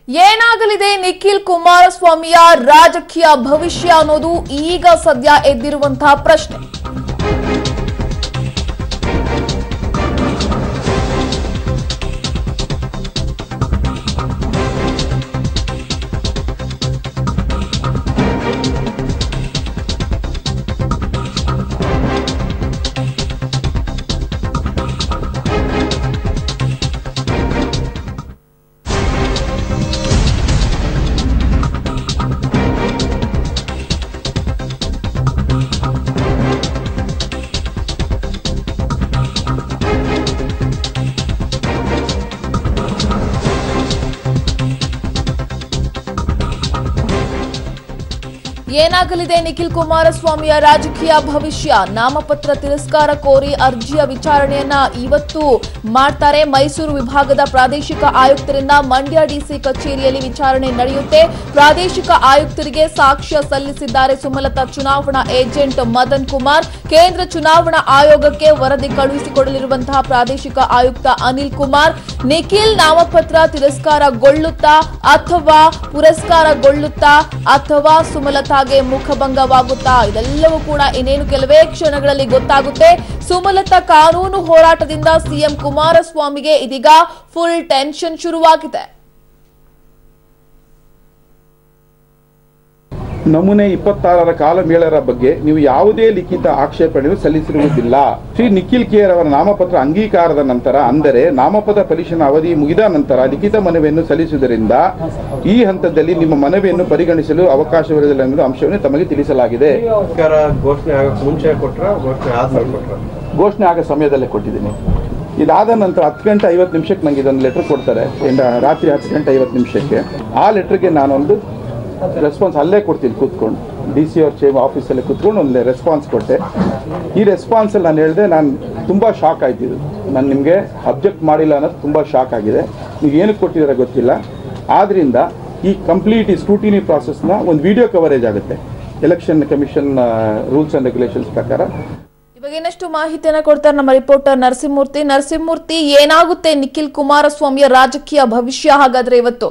ಏನಾಗಲಿದೆ ನಿಖಿಲ್ ಕುಮಾರಸ್ವಾಮಿಯ ರಾಜಕೀಯ ಭವಿಷ್ಯ ಅನ್ನೋದು ಈಗ ಸದ್ಯ ಎದ್ದಿರುವಂತಹ ಪ್ರಶ್ನೆ ಏನಾಗಲಿದೆ ನಿಖಿಲ್ ಕುಮಾರಸ್ವಾಮಿಯ ರಾಜಕೀಯ ಭವಿಷ್ಯ ನಾಮಪತ್ರ ತಿರಸ್ಕಾರ ಕೋರಿ ಅರ್ಜಿಯ ವಿಚಾರಣೆಯನ್ನ ಇವತ್ತು ಮಾಡ್ತಾರೆ ಮೈಸೂರು ವಿಭಾಗದ ಪ್ರಾದೇಶಿಕ ಆಯುಕ್ತರಿಂದ ಮಂಡ್ಯ ಡಿಸಿ ಕಚೇರಿಯಲ್ಲಿ ವಿಚಾರಣೆ ನಡೆಯುತ್ತೆ ಪ್ರಾದೇಶಿಕ ಆಯುಕ್ತರಿಗೆ ಸಾಕ್ಷ್ಯ ಸಲ್ಲಿಸಿದ್ದಾರೆ ಸುಮಲತಾ ಚುನಾವಣಾ ಏಜೆಂಟ್ ಮದನ್ ಕುಮಾರ್ ಕೇಂದ್ರ ಚುನಾವಣಾ ಆಯೋಗಕ್ಕೆ ವರದಿ ಕಳುಹಿಸಿಕೊಡಲಿರುವಂತಹ ಪ್ರಾದೇಶಿಕ ಆಯುಕ್ತ ಅನಿಲ್ ಕುಮಾರ್ ನಿಖಿಲ್ ನಾಮಪತ್ರ ತಿರಸ್ಕಾರಗೊಳ್ಳುತ್ತಾ ಅಥವಾ ಪುರಸ್ಕಾರಗೊಳ್ಳುತ್ತಾ ಅಥವಾ ಸುಮಲತಾಗೆ ಮುಖಭಂಗವಾಗುತ್ತಾ ಇದೆಲ್ಲವೂ ಕೂಡ ಇನ್ನೇನು ಕೆಲವೇ ಕ್ಷಣಗಳಲ್ಲಿ ಗೊತ್ತಾಗುತ್ತೆ ಸುಮಲತಾ ಕಾನೂನು ಹೋರಾಟದಿಂದ ಸಿಎಂ ಕುಮಾರಸ್ವಾಮಿಗೆ ಇದೀಗ ಫುಲ್ ಟೆನ್ಷನ್ ಶುರುವಾಗಿದೆ ನಮೂನೆ ಇಪ್ಪತ್ತಾರರ ಕಾಲಮೇಳರ ಬಗ್ಗೆ ನೀವು ಯಾವುದೇ ಲಿಖಿತ ಆಕ್ಷೇಪಣೆಯನ್ನು ಸಲ್ಲಿಸಿರುವುದಿಲ್ಲ ಶ್ರೀ ನಿಖಿಲ್ ಕೇರ್ ಅವರ ನಾಮಪತ್ರ ಅಂಗೀಕಾರದ ನಂತರ ಅಂದರೆ ನಾಮಪತ್ರ ಪರಿಶೀಲನಾ ಅವಧಿ ಮುಗಿದ ನಂತರ ಲಿಖಿತ ಮನವಿಯನ್ನು ಸಲ್ಲಿಸುವುದರಿಂದ ಈ ಹಂತದಲ್ಲಿ ನಿಮ್ಮ ಮನವಿಯನ್ನು ಪರಿಗಣಿಸಲು ಅವಕಾಶವಿರುವುದಿಲ್ಲ ಎಂಬ ಅಂಶವನ್ನು ತಮಗೆ ತಿಳಿಸಲಾಗಿದೆ ಸರ್ಕಾರ ಘೋಷಣೆ ಆಗಕ್ಕೆ ಮುಂಚೆ ಕೊಟ್ರ ಘೋಷಣೆ ಆದ್ಮೇಲೆ ಕೊಟ್ರ ಘೋಷಣೆ ಆಗೋ ಸಮಯದಲ್ಲೇ ಕೊಟ್ಟಿದ್ದೀನಿ ಇದಾದ ನಂತರ ಹತ್ತು ಗಂಟೆ ಐವತ್ತು ನಿಮಿಷಕ್ಕೆ ನನಗೆ ಇದೊಂದು ಲೆಟರ್ ಕೊಡ್ತಾರೆ ಎಂಡ- ರಾತ್ರಿ ಹತ್ತು ಗಂಟೆ ಐವತ್ತು ನಿಮಿಷಕ್ಕೆ ಆ ಲೆಟ್ರಿಗೆ ನಾನೊಂದು ರೆಸ್ಪಾನ್ಸ್ ಅಲ್ಲೇ ಕೊಡ್ತೀನಿ ಕೂತ್ಕೊಂಡು ಡಿ ಸಿ ಅವ್ರ ಚೇಮ್ ಆಫೀಸಲ್ಲೇ ಕೂತ್ಕೊಂಡು ಒಂದು ರೆಸ್ಪಾನ್ಸ್ ಕೊಟ್ಟೆ ಈ ರೆಸ್ಪಾನ್ಸಲ್ಲಿ ನಾನು ಹೇಳಿದೆ ನಾನು ತುಂಬ ಶಾಕ್ ಆಯ್ತಿದ್ದು ನಾನು ನಿಮಗೆ ಅಬ್ಜೆಕ್ಟ್ ಮಾಡಿಲ್ಲ ಅನ್ನೋದು ತುಂಬ ಶಾಕ್ ಆಗಿದೆ ನೀವು ಏನಕ್ಕೆ ಕೊಟ್ಟಿದ್ದೀರ ಗೊತ್ತಿಲ್ಲ ಆದ್ದರಿಂದ ಈ ಕಂಪ್ಲೀಟ್ ಈ ಸ್ಕ್ರೂಟಿನಿ ಪ್ರಾಸೆಸ್ನ ಒಂದು ವಿಡಿಯೋ ಕವರೇಜ್ ಆಗುತ್ತೆ election commission rules and regulations ಪ್ರಕಾರ ಇವಾಗ ಇನ್ನಷ್ಟು ಮಾಹಿತಿಯನ್ನ ಕೊಡ್ತಾರೆ ನಮ್ಮ ರಿಪೋರ್ಟರ್ ನರಸಿಂಹಮೂರ್ತಿ ನರಸಿಂಹಮೂರ್ತಿ ಏನಾಗುತ್ತೆ ನಿಖಿಲ್ ಕುಮಾರಸ್ವಾಮಿಯ ರಾಜಕೀಯ ಭವಿಷ್ಯ ಹಾಗಾದ್ರೆ ಇವತ್ತು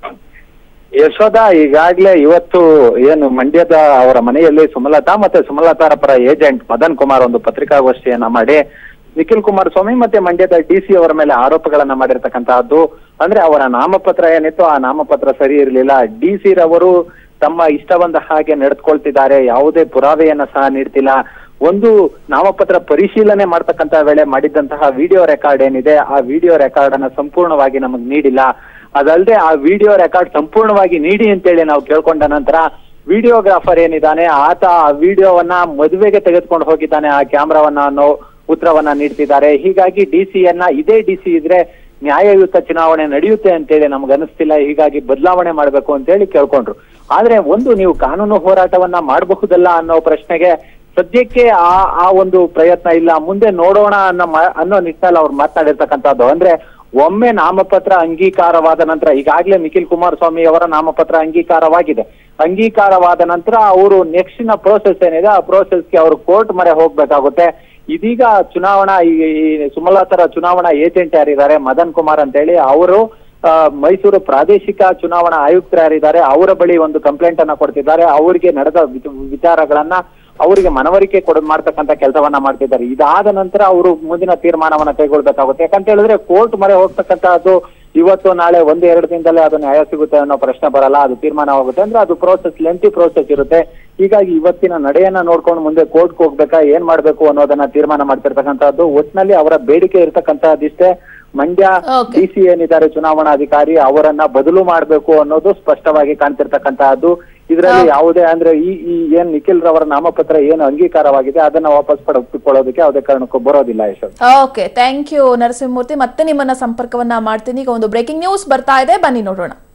ಯಶೋಧ ಈಗಾಗ್ಲೇ ಇವತ್ತು ಏನು ಮಂಡ್ಯದ ಅವರ ಮನೆಯಲ್ಲಿ ಸುಮಲತಾ ಮತ್ತೆ ಸುಮಲತಾರ ಪರ ಏಜೆಂಟ್ ಮದನ್ ಕುಮಾರ್ ಒಂದು ಪತ್ರಿಕಾಗೋಷ್ಠಿಯನ್ನ ಮಾಡಿ ನಿಖಿಲ್ ಕುಮಾರಸ್ವಾಮಿ ಮತ್ತೆ ಮಂಡ್ಯದ ಡಿ ಸಿ ಅವರ ಮೇಲೆ ಆರೋಪಗಳನ್ನ ಮಾಡಿರ್ತಕ್ಕಂತಹದ್ದು ಅಂದ್ರೆ ಅವರ ನಾಮಪತ್ರ ಏನಿತ್ತು ಆ ನಾಮಪತ್ರ ಸರಿ ಇರಲಿಲ್ಲ ಡಿ ಸಿ ರವರು ತಮ್ಮ ಇಷ್ಟ ಬಂದ ಹಾಗೆ ನಡೆದುಕೊಳ್ತಿದ್ದಾರೆ ಯಾವುದೇ ಪುರಾವೆಯನ್ನ ಸಹ ನೀಡ್ತಿಲ್ಲ ಒಂದು ನಾಮಪತ್ರ ಪರಿಶೀಲನೆ ಮಾಡ್ತಕ್ಕಂತ ವೇಳೆ ಮಾಡಿದ್ದಂತಹ ವಿಡಿಯೋ ರೆಕಾರ್ಡ್ ಏನಿದೆ ಆ ವಿಡಿಯೋ ರೆಕಾರ್ಡ್ ಅನ್ನ ಸಂಪೂರ್ಣವಾಗಿ ನಮಗ್ ನೀಡಿಲ್ಲ ಅದಲ್ಲದೆ ಆ ವಿಡಿಯೋ ರೆಕಾರ್ಡ್ ಸಂಪೂರ್ಣವಾಗಿ ನೀಡಿ ಅಂತೇಳಿ ನಾವು ಕೇಳ್ಕೊಂಡ ನಂತರ ವಿಡಿಯೋಗ್ರಾಫರ್ ಏನಿದ್ದಾನೆ ಆತ ಆ ವಿಡಿಯೋವನ್ನ ಮದುವೆಗೆ ತೆಗೆದುಕೊಂಡು ಹೋಗಿದ್ದಾನೆ ಆ ಕ್ಯಾಮ್ರಾವನ್ನ ಅನ್ನೋ ಉತ್ತರವನ್ನ ನೀಡ್ತಿದ್ದಾರೆ ಹೀಗಾಗಿ ಡಿ ಸಿಯನ್ನ ಇದೇ ಡಿ ಸಿ ಇದ್ರೆ ನ್ಯಾಯಯುತ ಚುನಾವಣೆ ನಡೆಯುತ್ತೆ ಅಂತೇಳಿ ನಮ್ಗೆ ಅನಿಸ್ತಿಲ್ಲ ಹೀಗಾಗಿ ಬದಲಾವಣೆ ಮಾಡಬೇಕು ಅಂತೇಳಿ ಕೇಳ್ಕೊಂಡ್ರು ಆದ್ರೆ ಒಂದು ನೀವು ಕಾನೂನು ಹೋರಾಟವನ್ನ ಮಾಡಬಹುದಲ್ಲ ಅನ್ನೋ ಪ್ರಶ್ನೆಗೆ ಸದ್ಯಕ್ಕೆ ಆ ಆ ಒಂದು ಪ್ರಯತ್ನ ಇಲ್ಲ ಮುಂದೆ ನೋಡೋಣ ಅನ್ನೋ ಮ- ಅನ್ನೋ ನಿಟ್ಟಿನಲ್ಲಿ ಅವ್ರು ಮಾತನಾಡಿರ್ತಕ್ಕಂಥದ್ದು ಅಂದ್ರೆ ಒಮ್ಮೆ ನಾಮಪತ್ರ ಅಂಗೀಕಾರವಾದ ನಂತರ ಈಗಾಗಲೇ ನಿಖಿಲ್ ಕುಮಾರಸ್ವಾಮಿ ಅವರ ನಾಮಪತ್ರ ಅಂಗೀಕಾರವಾಗಿದೆ ಅಂಗೀಕಾರವಾದ ನಂತರ ಅವರು ನೆಕ್ಸ್ಟಿನ ಪ್ರೋಸೆಸ್ ಏನಿದೆ ಆ ಪ್ರೋಸೆಸ್ಗೆ ಅವರು ಕೋರ್ಟ್ ಮೊರೆ ಹೋಗ್ಬೇಕಾಗುತ್ತೆ ಇದೀಗ ಚುನಾವಣಾ ಈ ಈ ಸುಮಲತಾರ ಚುನಾವಣಾ ಏಜೆಂಟ್ ಯಾರಿದ್ದಾರೆ ಮದನ್ ಕುಮಾರ್ ಅಂತೇಳಿ ಅವರು ಆ, ಮೈಸೂರು ಪ್ರಾದೇಶಿಕ ಚುನಾವಣಾ ಆಯುಕ್ತರು ಯಾರಿದ್ದಾರೆ ಅವರ ಬಳಿ ಒಂದು ಕಂಪ್ಲೇಂಟ್ ಅನ್ನ ಕೊಡ್ತಿದ್ದಾರೆ ಅವರಿಗೆ ನಡೆದ ವಿಚ- ವಿಚಾರಗಳನ್ನ ಅವರಿಗೆ ಮನವರಿಕೆ ಕೊಡ ಮಾಡ್ತಕ್ಕಂತ ಕೆಲಸವನ್ನ ಮಾಡ್ತಿದ್ದಾರೆ ಇದಾದ ನಂತರ ಅವರು ಮುಂದಿನ ತೀರ್ಮಾನವನ್ನ ಕೈಗೊಳ್ಬೇಕಾಗುತ್ತೆ ಯಾಕಂತ ಹೇಳಿದ್ರೆ ಕೋರ್ಟ್ ಮೊರೆ ಹೋಗ್ತಕ್ಕಂತಹದ್ದು ಇವತ್ತು ನಾಳೆ ಒಂದು ಎರಡು ದಿನದಲ್ಲೇ ಅದು ನ್ಯಾಯ ಸಿಗುತ್ತೆ ಅನ್ನೋ ಪ್ರಶ್ನೆ ಬರಲ್ಲ ಅದು ತೀರ್ಮಾನವಾಗುತ್ತೆ ಅಂದ್ರೆ ಅದು ಪ್ರೋಸೆಸ್ ಲೆಂತಿ ಪ್ರೋಸೆಸ್ ಇರುತ್ತೆ ಹೀಗಾಗಿ ಇವತ್ತಿನ ನಡೆಯನ್ನ ನೋಡ್ಕೊಂಡು ಮುಂದೆ ಕೋರ್ಟ್ಗೆ ಹೋಗ್ಬೇಕಾ ಏನ್ ಮಾಡ್ಬೇಕು ಅನ್ನೋದನ್ನ ತೀರ್ಮಾನ ಮಾಡ್ತಿರ್ತಕ್ಕಂಥದ್ದು ಒಟ್ನಲ್ಲಿ ಅವರ ಬೇಡಿಕೆ ಇರ್ತಕ್ಕಂತಹದಿಷ್ಟೇ ಮಂಡ್ಯ Okay. ಡಿ ಸಿ ಏನಿದ್ದಾರೆ ಚುನಾವಣಾಧಿಕಾರಿ ಅವರನ್ನ ಬದಲು ಮಾಡಬೇಕು ಅನ್ನೋದು ಸ್ಪಷ್ಟವಾಗಿ ಕಾಣ್ತಿರ್ತಕ್ಕಂತಹದ್ದು ಇದರಲ್ಲಿ Okay. ಯಾವುದೇ ಅಂದ್ರೆ ಈ ಈ ಏನ್ ನಿಖಿಲ್ ರವರ ನಾಮಪತ್ರ ಏನು ಅಂಗೀಕಾರವಾಗಿದೆ ಅದನ್ನ ವಾಪಸ್ ಪಡೆದುಕೊಳ್ಳೋದಕ್ಕೆ ಯಾವುದೇ ಕಾರಣಕ್ಕೂ ಬರೋದಿಲ್ಲ ಯಶೋದ್ ಓಕೆ ಥ್ಯಾಂಕ್ ಯು ನರಸಿಂಹಮೂರ್ತಿ ಮತ್ತೆ ನಿಮ್ಮನ್ನ ಸಂಪರ್ಕವನ್ನ ಮಾಡ್ತೀನಿ ಈಗ ಒಂದು ಬ್ರೇಕಿಂಗ್ ನ್ಯೂಸ್ ಬರ್ತಾ ಇದೆ ಬನ್ನಿ ನೋಡೋಣ